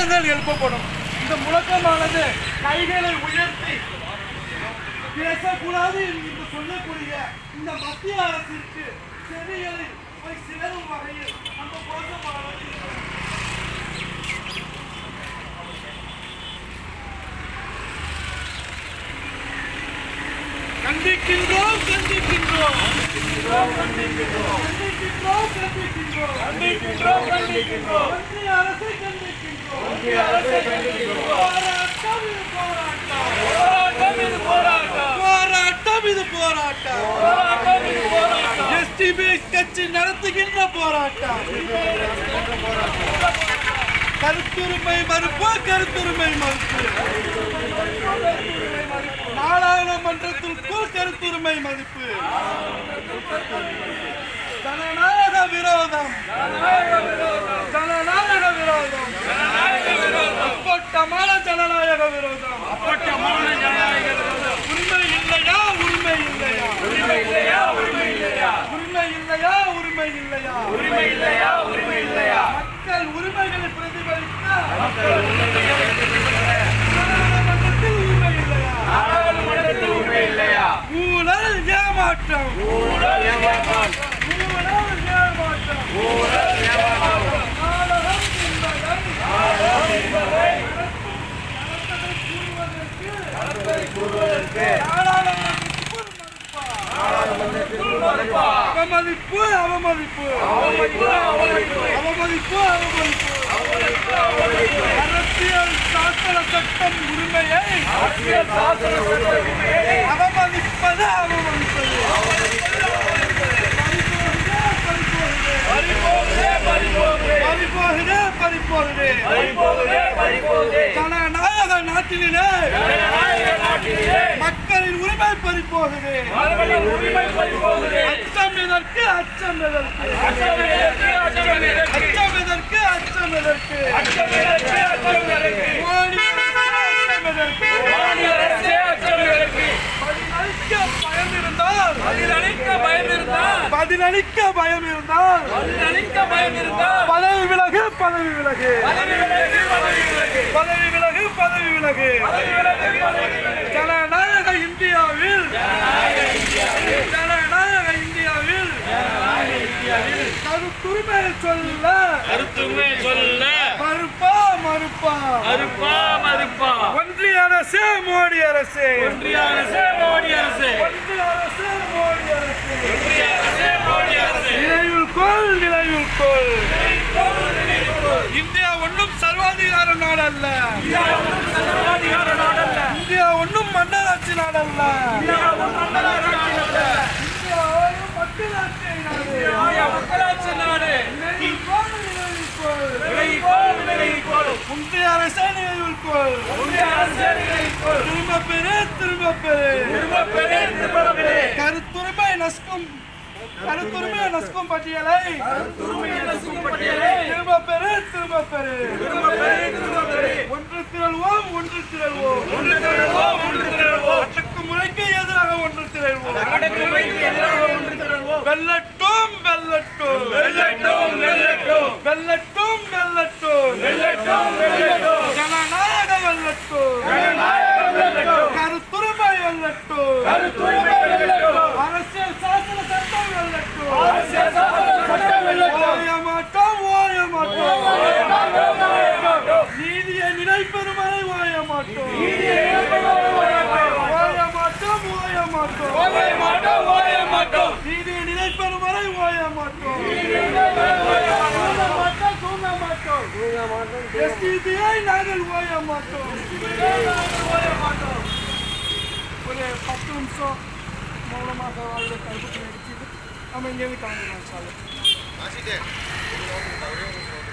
முழக்கங்கள் எழுப்பப்படும் இந்த முழக்கமானது கைகளை உயர்த்தி பேசக்கூடாது என்று சொல்லக்கூடிய இந்த மத்திய அரசிற்கு செவிகளை போய் சிலரும் வகையில் அந்த கோஷமானது இருக்கிறது. கண்டிக்கின்றோம் கண்டிக்கின்றோம் கண்டிக்கின்றோம் கண்டிக்கின்றோம் கண்டிக்கின்றோம் ஒன்றிய அரசை கண்டிக்கின்றோம் ஒன்றிய அரசை கண்டிக்கின்றோம் போராட்டம் இது போராட்டம் போராட்டம் இது போராட்டம் போராட்டம் இது போராட்டம் போராட்டம் இது போராட்டம் எஸ்டிபி கட்சி நடத்துகின்ற போராட்டம் கருத்துரிமை மறுப்பு கருத்துரிமை மறுப்பு நாடாளுமன்றத்திற்குள் கருத்துரிமை மதிப்பு ஜனநாயக விரோதம் ஜனநாயக விரோதம் அப்பட்டமான ஜனநாயக விரோதம் அப்பட்டமான ஜனநாயக விரோதம் உரிமை இல்லையா உரிமை இல்லையா உரிமை இல்லையா உரிமை இல்லையா உரிமை இல்லையா உரிமை இல்லையா உரிமை இல்லையா உரிமை இல்லையா மக்கள் உரிமைகளை பிரதிபலிக்க மக்கள் நாடாளுமன்றத்தில் உரிமை இல்லையா நாடாளுமன்றத்தில் உரிமை இல்லையா ஊழல் ஏமாற்றம் ஊழல் ஏமாற்றம் ஊழல் ஏமாற்றம் ஊழல் ஏமாற்றம் நாடகம் என்பதை நாடகம் என்பதை நடப்பதை கூறுவதற்கு நாடாளுமன்றத்திற்குள் மறுப்பா அவமதிப்பு அவமதிப்பு அவமதிப்பு அவமதிப்பு அவமதிப்பு அரசியல் சாசன சட்டம் உரிமையை அரசியல் சாசன சட்ட உரிமையை அவமதிப்பது அவமதிப்பது ஜனநாயக நாட்டிலே மக்களின் உரிமை பறிப்போகுது அச்சம் எதற்கு அச்சம் எதற்கு அச்சம் எதற்கு அச்சம் எதற்கு மோடி அச்சம் எதற்கு பதிலளிக்க பயம் இருந்தால் பதிலளிக்க பயம் இருந்தால் பதவி விலகு பதவி விலகு பதவி விலகு பதவி விலகு ஜனநாயக இந்தியாவில் ஜனநாயக இந்தியாவில் கருத்துரிமை சொல்ல கருத்துமே சொல்ல மறுப்பா மறுப்பா மறுப்பா மறுப்பா ஒன்றிய அரசு மோடி அரசு ஒன்றிய அரசு மோடி அரசு ஒன்றிய அரசு மோடி அரசு ஒன்றிய அரசு மோடி அரசு நிலையுள் கொள் நிலையுள் கொள் இந்தியா ஒன்றும் சர்வாதிகார நாடல்ல சர்வாதிகார நாடல்ல இந்தியா ஒன்றும் மன்னராட்சி நாடல்ல இந்தியா ஒரு மன்னராட்சி நாடு இந்தியா ஒரு மக்களாட்சி நாடு இந்தியா மக்களாட்சி நாடு நிலையுள் கொள், நிலையுள் கொள். விலகி போல் விலகி போல் ஒன்றிய அரசே நிலையுள் கொள். ஒன்றிய அரசு விலகி போல் திரும்ப பெரு திரும்ப பெரு திரும்ப பெரு திரும்ப பெரு கருத்துரிமை நஸ்கும் கருத்துரிமை நஸ்கும் பட்டியலை பட்டியலை திரும்ப பெரு திரும்ப பெரு திரும்ப பெரு திரும்ப பெரு ஒன்று திரள்வோம் ஒன்று திரள்வோம் ஒன்று திரள்வோம் ஒன்று திரள்வோம் அடக்குமுறைக்கு எதிராக ஒன்று திரள்வோம் அடக்குமுறைக்கு எதிராக ஒன்று திரள்வோம் வெல்லட்டும் வெல்லட்டும் வெல்லட்டும் வெல்லட்டும் வெல்லட்டும் வெல்லட்டும் வெல்லட்டும் வெல்லட்டும் ஜனநாயக வெல்லட்டும் ஜனநாயகம் வெல்லட்டும் கருத்துரிமை வெல்லட்டும் கருத்துரிமை வெல்லட்டும் அரசியல் சாசன சட்டம் வெல்லட்டும் அரசியல் சாசன சட்டம் வெல்லட்டும் ஓய மாட்டோம் ஓய மாட்டோம் மாட்டோம், ஓய மாட்டோம். நீதியை நினைப்பெறும் வரை ஓய மாட்டோம் நீதியை நிலைப்பெறும் வரை ஓய மாட்டோம். ஓய மாட்டோம் ஓய மாட்டோம் ஓய மாட்டோம், ஓய மாட்டோம். நீதியை நினைப்பெறும் வரை ஓய மாட்டோம் ஓய மாட்டோம். தூங்க மாட்டோம் தூங்க மாட்டோம் எஸ்டிபிஐ நாங்கள் ஓய மாட்டோம் ஓய மாட்டோம். ஒரு பத்து நிமிஷம் மௌனமாக வாழ்ந்து கருப்பு அடிச்சுட்டு நம்ம இங்கேருந்து கிளம்பலாம் சாலை